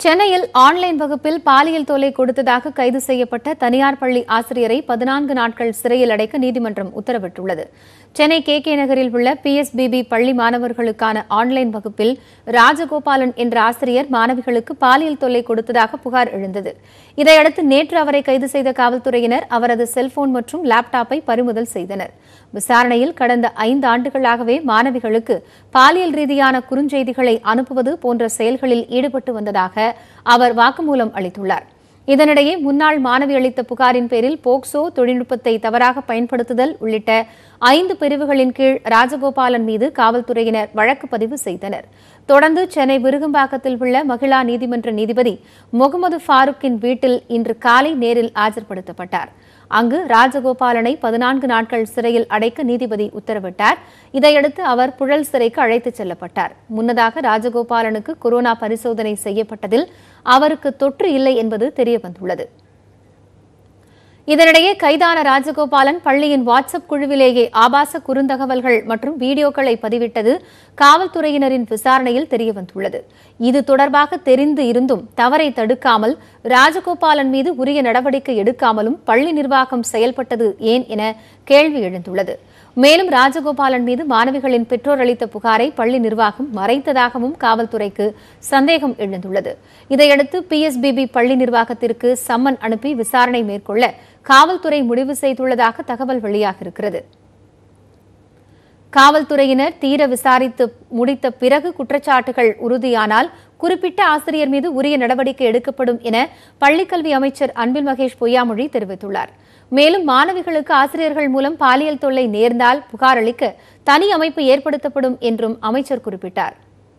சென்னையில் ஆன்லைன் வகுப்பில் பாலியல் தொல்லை கொடுத்ததாக கைது செய்யப்பட்ட தனியார் பள்ளி ஆசிரியரை பதினான்கு நாட்கள் சிறையில் அடைக்க நீதிமன்றம் உத்தரவிட்டுள்ளது சென்னை கே கே நகரில் உள்ள பிஎஸ்பிபி பள்ளி மாணவர்களுக்கான ஆன்லைன் வகுப்பில் ராஜகோபாலன் என்ற ஆசிரியர் மாணவிகளுக்கு பாலியல் தொல்லை கொடுத்ததாக புகார் எழுந்தது இதையடுத்து நேற்று அவரை கைது செய்த காவல்துறையினர் அவரது செல்போன் மற்றும் லேப்டாப்பை பறிமுதல் செய்தனர் விசாரணையில் கடந்த ஐந்து ஆண்டுகளாகவே மாணவிகளுக்கு பாலியல் ரீதியான குறுஞ்செய்திகளை அனுப்புவது போன்ற செயல்களில் ஈடுபட்டு வந்ததாக அவர் வாக்குமூலம் அளித்துள்ளார் இதனிடையே முன்னாள் மாணவி அளித்த புகாரின் பேரில் போக்சோ தொழில்நுட்பத்தை தவறாக பயன்படுத்துதல் உள்ளிட்ட ஐந்து பிரிவுகளின் கீழ் ராஜகோபாலன் மீது காவல்துறையினர் வழக்கு பதிவு செய்தனர் தொடர்ந்து சென்னை விருகம்பாக்கத்தில் உள்ள மகிழா நீதிமன்ற நீதிபதி முகமது ஃபாரூக்கின் வீட்டில் இன்று காலை நேரில் ஆஜர்படுத்தப்பட்டார் அங்கு ராஜகோபாலனை பதினான்கு நாட்கள் சிறையில் அடைக்க நீதிபதி உத்தரவிட்டார் இதையடுத்து அவர் புழல் சிறைக்கு அழைத்துச் செல்லப்பட்டார் முன்னதாக ராஜகோபாலனுக்கு கொரோனா பரிசோதனை செய்யப்பட்டதில் அவருக்கு தொற்று இல்லை என்பது தெரியவந்துள்ளது இதனிடையே கைதான ராஜகோபாலன் பள்ளியின் வாட்ஸ்அப் குழுவிலேயே ஆபாச குறுந்தகவல்கள் மற்றும் வீடியோக்களை பதிவிட்டது காவல்துறையினரின் விசாரணையில் தெரியவந்துள்ளது இது தொடர்பாக தெரிந்து இருந்தும் தவறை தடுக்காமல் ராஜகோபாலன் மீது உரிய நடவடிக்கை எடுக்காமலும் பள்ளி நிர்வாகம் செயல்பட்டது ஏன் என கேள்வி எழுந்துள்ளது மேலும் ராஜகோபாலன் மீது மாணவிகளின் பெற்றோர் அளித்த புகாரை பள்ளி நிர்வாகம் மறைத்ததாகவும் காவல்துறைக்கு சந்தேகம் எழுந்துள்ளது இதையடுத்து பிஎஸ்பிபி பள்ளி நிர்வாகத்திற்கு சம்மன் அனுப்பி விசாரணை மேற்கொள்ள காவல்துறை முடிவு செய்துள்ளதாக தகவல் வெளியாகியிருக்கிறது காவல்துறையினர் தீர விசாரித்து முடித்த பிறகு குற்றச்சாட்டுகள் உறுதியானால் குறிப்பிட்ட ஆசிரியர் மீது உரிய நடவடிக்கை எடுக்கப்படும் என பள்ளிக்கல்வி அமைச்சர் அன்பில் மகேஷ் பொய்யாமொழி தெரிவித்துள்ளார் மேலும் மாணவிகளுக்கு ஆசிரியர்கள் மூலம் பாலியல் தொல்லை நேர்ந்தால் புகார் அளிக்க தனி அமைப்பு ஏற்படுத்தப்படும் என்றும் அமைச்சர் குறிப்பிட்டார்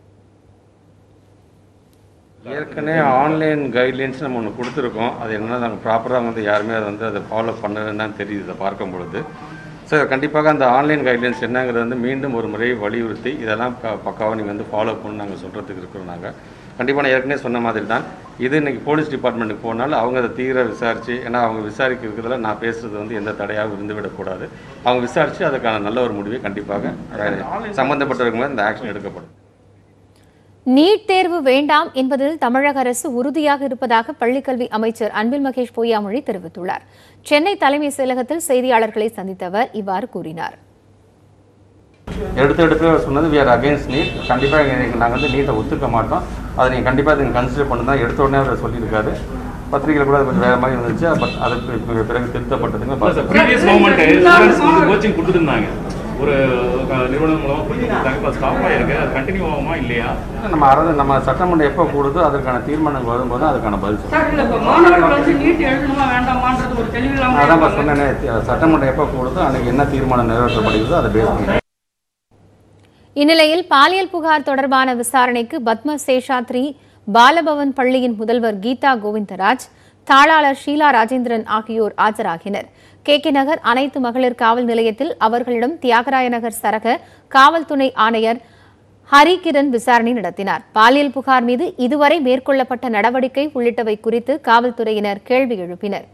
ஏற்கனவே ஆன்லைன் கைட்லைன்ஸ் நம்ம ஒன்று கொடுத்துருக்கோம் அது என்னன்னா நாங்கள் ப்ராப்பராக வந்து யாருமே அதை வந்து அதை ஃபாலோ பண்ணலன்னு தெரியுது இதை பார்க்கும் பொழுது சார் கண்டிப்பாக அந்த ஆன்லைன் கைட்லைன்ஸ் என்னங்கிறது வந்து மீண்டும் ஒரு முறை வலியுறுத்தி இதெல்லாம் ப- பக்காவாக நீங்கள் வந்து ஃபாலோ பண்ணு நாங்கள் சொல்கிறதுக்கு இருக்கிறோம் நாங்கள் கண்டிப்பாக நான் ஏற்கனவே சொன்ன மாதிரி தான் இது இன்னைக்கு போலீஸ் டிபார்ட்மெண்ட்டுக்கு போனாலும் அவங்க அதை தீர விசாரித்து ஏன்னா அவங்க விசாரிக்க இருக்கிறதுல நான் பேசுறது வந்து எந்த தடையாகவும் இருந்துவிடக்கூடாது அவங்க விசாரித்து அதுக்கான நல்ல ஒரு முடிவை கண்டிப்பாக சம்மந்தப்பட்டவர்கள் மேலே இந்த ஆக்ஷன் எடுக்கப்படும் நீட் தேர்வு வேண்டாம் என்பதில் தமிழக அரசு உறுதியாக இருப்பதாக பள்ளிக்கல்வி அமைச்சர் அன்பில் மகேஷ் பொய்யாமொழி தெரிவித்துள்ளார் சென்னை தலைமைச் செயலகத்தில் செய்தியாளர்களை சந்தித்த அவர் இவ்வாறு கூறினார் எடுத்து எடுத்து சொன்னது we are against நீட் கண்டிப்பாக நாங்கள் வந்து நீட்டை ஒத்துக்க மாட்டோம் அதை நீங்கள் கண்டிப்பாக நீங்கள் கன்சிடர் பண்ணு தான் எடுத்த உடனே அவர் சொல்லியிருக்காரு பத்திரிகையில் கூட அது கொஞ்சம் வேறு மாதிரி இருந்துச்சு பட் அதுக்கு இப்ப பிறகு திருத்தப்பட்டதுங்க பார்த்தோம். ப்ரீவியஸ் கவர்மெண்ட் ஸ்டூடெண்ட்ஸ்க்கு வந்து கோச்சிங் கொடுத்துருந்தாங்க ஒரு க- நிறுவனம் மூலமாக கோச்சிங் கொடுத்தாங்க இப்போ ஸ்டாப் ஆயிருக்கு அது கண்டினியூ ஆகுமா இல்லையா நம்ம அரசு நம்ம சட்டமன்றம் எப்போ கூடுதோ அதற்கான தீர்மானங்கள் வரும்போது அதுக்கான பதில் சொல்லுவோம் சார் இல்ல இப்ப மாணவர்கள் வந்து நீட் எழுதணுமா வேண்டாமான்றது ஒரு தெளிவில்லாம அதான் நான் சொன்னேனே சட்டமன்றம் எப்போ கூடுதோ அன்னைக்கு என்ன தீர்மானம் நிறைவேற்றப்படுகிறதோ அதை பேஸ் பண்ணி இந்நிலையில் பாலியல் புகார் தொடர்பான விசாரணைக்கு பத்ம சேஷாத்ரி பாலபவன் பள்ளியின் முதல்வர் கீதா கோவிந்தராஜ் தாளாளர் ஷீலா ராஜேந்திரன் ஆகியோர் ஆஜராகினர் கே கே நகர் அனைத்து மகளிர் காவல் நிலையத்தில் அவர்களிடம் தியாகராய நகர் சரக காவல் துணை ஆணையர் ஹரிகிரண் விசாரணை நடத்தினார் பாலியல் புகார் மீது இதுவரை மேற்கொள்ளப்பட்ட நடவடிக்கை உள்ளிட்டவை குறித்து காவல்துறையினர் கேள்வி எழுப்பினர்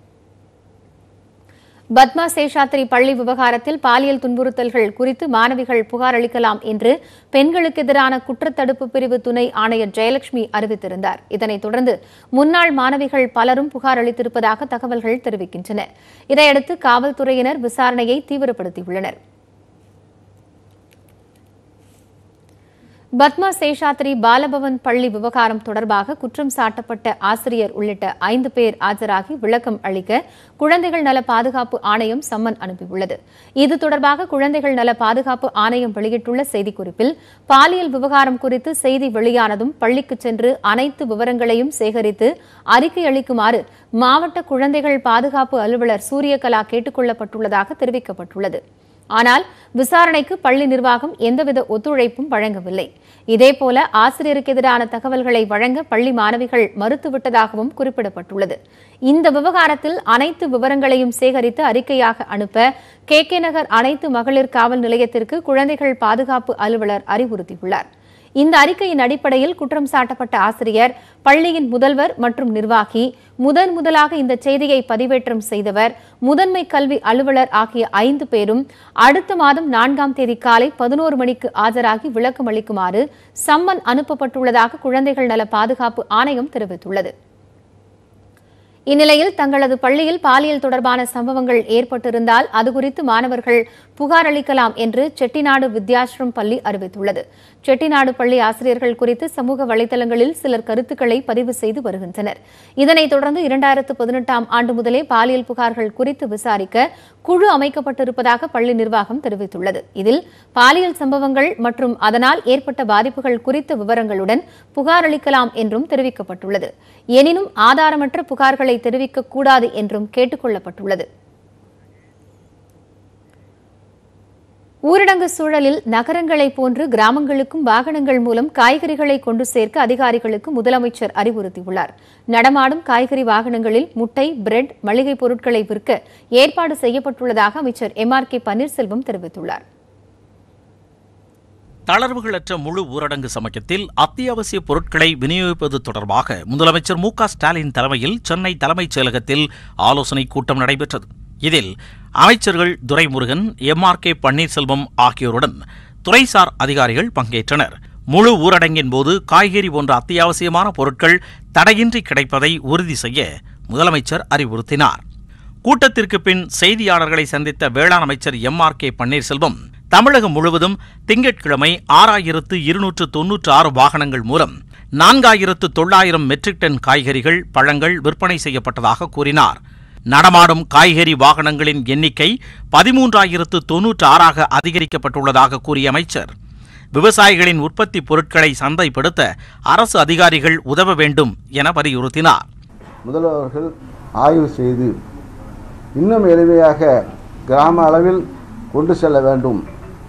பத்மா சேஷாத்ரி பள்ளி விவகாரத்தில் பாலியல் துன்புறுத்தல்கள் குறித்து மாணவிகள் புகார் அளிக்கலாம் என்று பெண்களுக்கு எதிரான குற்றத்தடுப்பு பிரிவு துணை ஆணையர் ஜெயலட்சுமி அறிவித்திருந்தார் இதனைத் தொடர்ந்து முன்னாள் மாணவிகள் பலரும் புகார் அளித்திருப்பதாக தகவல்கள் தெரிவிக்கின்றன இதையடுத்து காவல்துறையினர் விசாரணையை தீவிரப்படுத்தியுள்ளனர் பத்மா சேஷாத்ரி பாலபவன் பள்ளி விவகாரம் தொடர்பாக குற்றம் சாட்டப்பட்ட ஆசிரியர் உள்ளிட்ட ஐந்து பேர் ஆஜராகி விளக்கம் அளிக்க குழந்தைகள் நல பாதுகாப்பு ஆணையம் சம்மன் அனுப்பியுள்ளது இது தொடர்பாக குழந்தைகள் நல பாதுகாப்பு ஆணையம் வெளியிட்டுள்ள செய்திக்குறிப்பில் பாலியல் விவகாரம் குறித்து செய்தி வெளியானதும் பள்ளிக்கு சென்று அனைத்து விவரங்களையும் சேகரித்து அறிக்கை அளிக்குமாறு மாவட்ட குழந்தைகள் பாதுகாப்பு அலுவலர் சூரியகலா கேட்டுக் கொள்ளப்பட்டுள்ளதாக தெரிவிக்கப்பட்டுள்ளது ஆனால் விசாரணைக்கு பள்ளி நிர்வாகம் எந்தவித ஒத்துழைப்பும் வழங்கவில்லை இதேபோல ஆசிரியருக்கு எதிரான தகவல்களை வழங்க பள்ளி மாணவிகள் மறுத்துவிட்டதாகவும் குறிப்பிடப்பட்டுள்ளது இந்த விவகாரத்தில் அனைத்து விவரங்களையும் சேகரித்து அறிக்கையாக அனுப்ப கே கே நகர் அனைத்து மகளிர் காவல் நிலையத்திற்கு குழந்தைகள் பாதுகாப்பு அலுவலர் அறிவுறுத்தியுள்ளார் இந்த அறிக்கையின் அடிப்படையில் குற்றம் சாட்டப்பட்ட ஆசிரியர் பள்ளியின் முதல்வர் மற்றும் நிர்வாகி முதன் முதலாக இந்த செய்தியை பதிவேற்றம் செய்தவர் முதன்மை கல்வி அலுவலர் ஆகிய ஐந்து பேரும் அடுத்த மாதம் நான்காம் தேதி காலை பதினோரு மணிக்கு ஆஜராகி விளக்கம் அளிக்குமாறு சம்மன் அனுப்பப்பட்டுள்ளதாக குழந்தைகள் நல பாதுகாப்பு ஆணையம் தெரிவித்துள்ளது இந்நிலையில் தங்களது பள்ளியில் பாலியல் தொடர்பான சம்பவங்கள் ஏற்பட்டிருந்தால் அது குறித்து மாணவர்கள் புகார் அளிக்கலாம் என்று செட்டிநாடு வித்யாஸ்ரம் பள்ளி அறிவித்துள்ளது செட்டிநாடு பள்ளி ஆசிரியர்கள் குறித்து சமூக வலைதளங்களில் சிலர் கருத்துக்களை பதிவு செய்து வருகின்றனர் இதனைத் தொடர்ந்து இரண்டாயிரத்து பதினெட்டாம் ஆண்டு முதலே பாலியல் புகார்கள் குறித்து விசாரிக்க குழு அமைக்கப்பட்டிருப்பதாக பள்ளி நிர்வாகம் தெரிவித்துள்ளது இதில் பாலியல் சம்பவங்கள் மற்றும் அதனால் ஏற்பட்ட பாதிப்புகள் குறித்த விவரங்களுடன் புகார் அளிக்கலாம் என்றும் தெரிவிக்கப்பட்டுள்ளது எனினும் ஆதாரமற்ற புகார்களை தெரிவிக்கக்கூடாது என்றும் கேட்டுக் கொள்ளப்பட்டுள்ளது ஊரடங்கு சூழலில் நகரங்களைப் போன்று கிராமங்களுக்கும் வாகனங்கள் மூலம் காய்கறிகளை கொண்டு சேர்க்க அதிகாரிகளுக்கு முதலமைச்சர் அறிவுறுத்தியுள்ளார் நடமாடும் காய்கறி வாகனங்களில் முட்டை பிரெட் மளிகைப் பொருட்களை விற்க ஏற்பாடு செய்யப்பட்டுள்ளதாக அமைச்சர் எம் ஆர் கே பன்னீர்செல்வம் தெரிவித்துள்ளார் தளர்வுகளற்ற முழு ஊரடங்கு சமயத்தில் அத்தியாவசிய பொருட்களை விநியோகிப்பது தொடர்பாக முதலமைச்சர் மு க ஸ்டாலின் தலைமையில் சென்னை தலைமைச் செயலகத்தில் ஆலோசனைக் கூட்டம் நடைபெற்றது இதில் அமைச்சர்கள் Duraimurugan M R K Panneerselvam ஆகியோருடன் துறைசார் அதிகாரிகள் பங்கேற்றனர் முழு ஊரடங்கின் போது காய்கறி போன்ற அத்தியாவசியமான பொருட்கள் தடையின்றி கிடைப்பதை உறுதி செய்ய முதலமைச்சர் அறிவுறுத்தினார் கூட்டத்திற்கு பின் செய்தியாளர்களை சந்தித்த வேளாண் அமைச்சர் M R K Panneerselvam Tamilagam முழுவதும் திங்கட்கிழமை ஆறாயிரத்து இருநூற்று தொன்னூற்று ஆறு வாகனங்கள் மூலம் நான்காயிரத்து தொள்ளாயிரம் மெட்ரிக் டன் காய்கறிகள் பழங்கள் விற்பனை செய்யப்பட்டதாக கூறினார் நடமாடும் காய்கறி வாகனங்களின் எண்ணிக்கை பதிமூன்றாயிரத்து தொன்னூற்று ஆறாக அதிகரிக்கப்பட்டுள்ளதாக கூறிய அமைச்சர் விவசாயிகளின் உற்பத்தி பொருட்களை சந்தைப்படுத்த அரசு அதிகாரிகள் உதவ வேண்டும் என வலியுறுத்தினார் முதல்வர்கள் ஆய்வு செய்து இன்னும் எளிமையாக கிராம அளவில் கொண்டு செல்ல வேண்டும்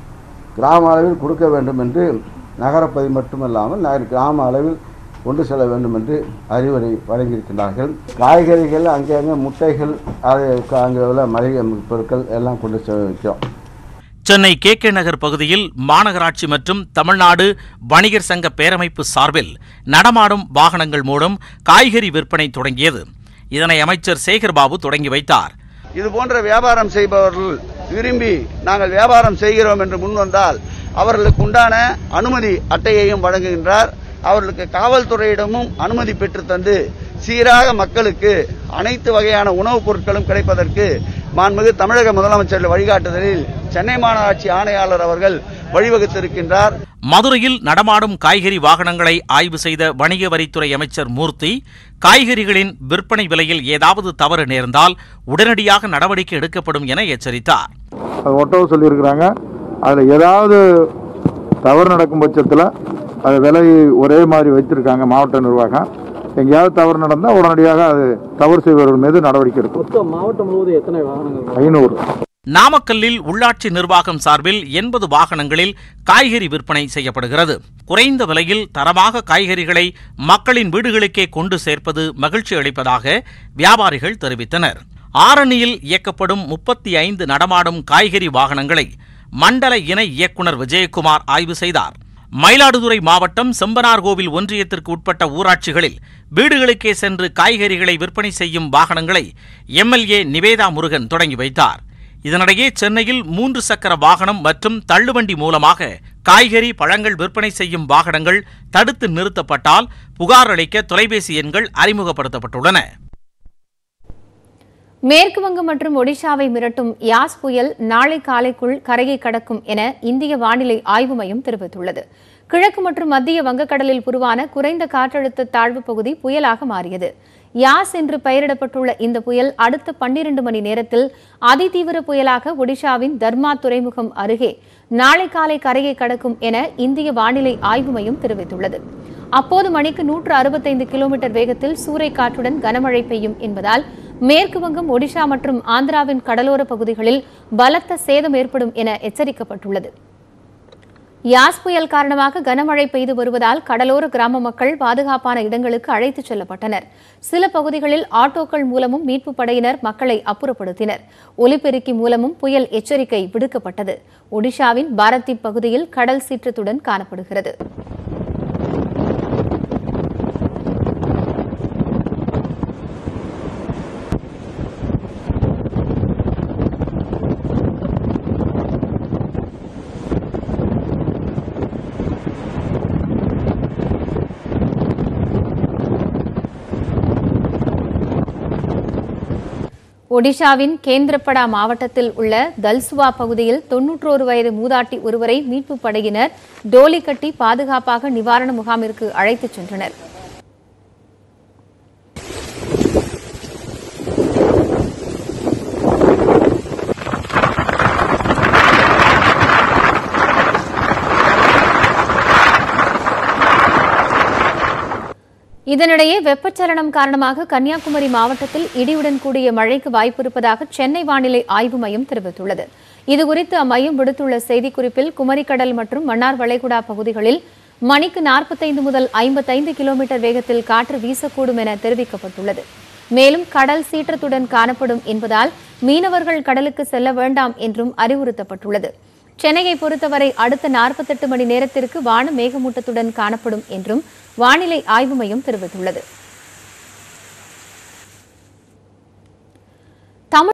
கிராம அளவில் கொடுக்க வேண்டும் என்று நகரப்பகுதி மட்டுமல்லாமல் நகர கிராம அளவில் கொண்டு செல்ல வேண்டும் என்று அறிவுரை வழங்கியிருக்கிறார்கள் காய்கறிகள் அங்கங்கே முட்டைகள் அது அங்கே உள்ள மளிகை பொருட்கள் எல்லாம் கொண்டு செல்ல வைக்கிறோம் சென்னை கே கே நகர் பகுதியில் மாநகராட்சி மற்றும் தமிழ்நாடு வணிகர் சங்க பேரமைப்பு சார்பில் நடமாடும் வாகனங்கள் மூலம் காய்கறி விற்பனை தொடங்கியது இதனை அமைச்சர் சேகர்பாபு தொடங்கி வைத்தார் இது போன்ற வியாபாரம் செய்பவர்கள் விரும்பி நாங்கள் வியாபாரம் செய்கிறோம் என்று முன் வந்தால் அவர்களுக்கு உண்டான அனுமதி அட்டையையும் வழங்குகின்றார் அவர்களுக்கு காவல்துறையிடமும் அனுமதி பெற்று தந்து சீராக மக்களுக்கு அனைத்து வகையான உணவுப் பொருட்களும் கிடைப்பதற்கு மாண்புமிகு தமிழக முதலமைச்சர் வழிகாட்டுதலில் சென்னை மாநகராட்சி ஆணையாளர் அவர்கள் வழிவகுத்திருக்கின்றார் மதுரையில் நடமாடும் காய்கறி வாகனங்களை ஆய்வு செய்த வணிக வரித்துறை அமைச்சர் மூர்த்தி காய்கறிகளின் விற்பனை விலையில் ஏதாவது தவறு நேர்ந்தால் உடனடியாக நடவடிக்கை எடுக்கப்படும் என எச்சரித்தார் அது ஒட்டவும் சொல்லியிருக்கிறாங்க அதில் ஏதாவது தவறு நடக்கும் பட்சத்தில் அது விலை ஒரே மாதிரி வைத்திருக்காங்க மாவட்ட நிர்வாகம் எங்கேயாவது தவறு நடந்தால் உடனடியாக அது தவறு செய்பவர்கள் மீது நடவடிக்கை எடுக்கும் மாவட்டம் முழுவதும் எத்தனை வாகனங்கள் ஐநூறு நாமக்கல்லில் உள்ளாட்சி நிர்வாகம் சார்பில் எண்பது வாகனங்களில் காய்கறி விற்பனை செய்யப்படுகிறது குறைந்த விலையில் தரமாக காய்கறிகளை மக்களின் வீடுகளுக்கே கொண்டு சேர்ப்பது மகிழ்ச்சி அளிப்பதாக வியாபாரிகள் தெரிவித்தனர் ஆரணியில் இயக்கப்படும் முப்பத்தி ஐந்து நடமாடும் காய்கறி வாகனங்களை மண்டல இணை இயக்குனர் விஜயகுமார் ஆய்வு செய்தார் மயிலாடுதுறை மாவட்டம் செம்பனார்கோவில் ஒன்றியத்திற்கு உட்பட்ட ஊராட்சிகளில் வீடுகளுக்கே சென்று காய்கறிகளை விற்பனை செய்யும் வாகனங்களை எம்எல்ஏ நிவேதா முருகன் தொடங்கி வைத்தார் இதனிடையே சென்னையில் மூன்று சக்கர வாகனம் மற்றும் தள்ளுவண்டி மூலமாக காய்கறி பழங்கள் விற்பனை செய்யும் வாகனங்கள் தடுத்து நிறுத்தப்பட்டால் புகார் அளிக்க தொலைபேசி எண்கள் அறிமுகப்படுத்தப்பட்டுள்ளன மேற்கு வங்கம் மற்றும் ஒடிஷாவை மிரட்டும் யாஸ் புயல் நாளை காலைக்குள் கரையை கடக்கும் என இந்திய வானிலை ஆய்வு மையம் தெரிவித்துள்ளது கிழக்கு மற்றும் மத்திய வங்கக்கடலில் உருவான குறைந்த காற்றழுத்த தாழ்வு பகுதி புயலாக மாறியது யாஸ் என்று பெயரிடப்பட்டுள்ள இந்த புயல் அடுத்த பன்னிரண்டு மணி நேரத்தில் அதிதீவிர புயலாக ஒடிஷாவின் தர்மா துறைமுகம் அருகே நாளை காலை கரையை கடக்கும் என இந்திய வானிலை ஆய்வு மையம் தெரிவித்துள்ளது அப்போது மணிக்கு நூற்று அறுபத்தைந்து கிலோமீட்டர் வேகத்தில் சூறைக்காற்றுடன் கனமழை பெய்யும் என்பதால் மேற்கு வங்கம் ஒடிஷா மற்றும் ஆந்திராவின் கடலோர பகுதிகளில் பலத்த சேதம் ஏற்படும் என எச்சரிக்கப்பட்டுள்ளது யாஸ் புயல் காரணமாக கனமழை பெய்து வருவதால் கடலோர கிராம மக்கள் பாதுகாப்பான இடங்களுக்கு அழைத்துச் செல்லப்பட்டனர் சில பகுதிகளில் ஆட்டோக்கள் மூலமும் மீட்புப் படையினர் மக்களை அப்புறப்படுத்தினர் ஒலிபெருக்கி மூலமும் புயல் எச்சரிக்கை விடுக்கப்பட்டது ஒடிஷாவின் பாரதி பகுதியில் கடல் சீற்றத்துடன் காணப்படுகிறது ஒடிஷாவின் கேந்திரப்படா மாவட்டத்தில் உள்ள தல்சுவா பகுதியில் தொன்னூற்றோரு வயது மூதாட்டி ஒருவரை மீட்புப் படையினர் டோலி கட்டி பாதுகாப்பாக நிவாரண முகாமிற்கு அழைத்துச் சென்றனர் இதனிடையே வெப்பச்சலனம் காரணமாக கன்னியாகுமரி மாவட்டத்தில் இடியுடன் கூடிய மழைக்கு வாய்ப்பு இருப்பதாக சென்னை வானிலை ஆய்வு மையம் தெரிவித்துள்ளது இதுகுறித்து அம்மையம் விடுத்துள்ள செய்திக்குறிப்பில் குமரிக்கடல் மற்றும் மன்னார் வளைகுடா பகுதிகளில் மணிக்கு நாற்பத்தைந்து முதல் ஐம்பத்தைந்து கிலோமீட்டர் வேகத்தில் காற்று வீசக்கூடும் என தெரிவிக்கப்பட்டுள்ளது மேலும் கடல் சீற்றத்துடன் காணப்படும் என்பதால் மீனவர்கள் கடலுக்கு செல்ல வேண்டாம் என்றும் அறிவுறுத்தப்பட்டுள்ளது சென்னையை பொறுத்தவரை அடுத்த நாற்பத்தெட்டு மணி நேரத்திற்கு வான மேகமூட்டத்துடன் காணப்படும் என்றும் வானிலை ஆய்வு மையம் தெரிவித்துள்ளது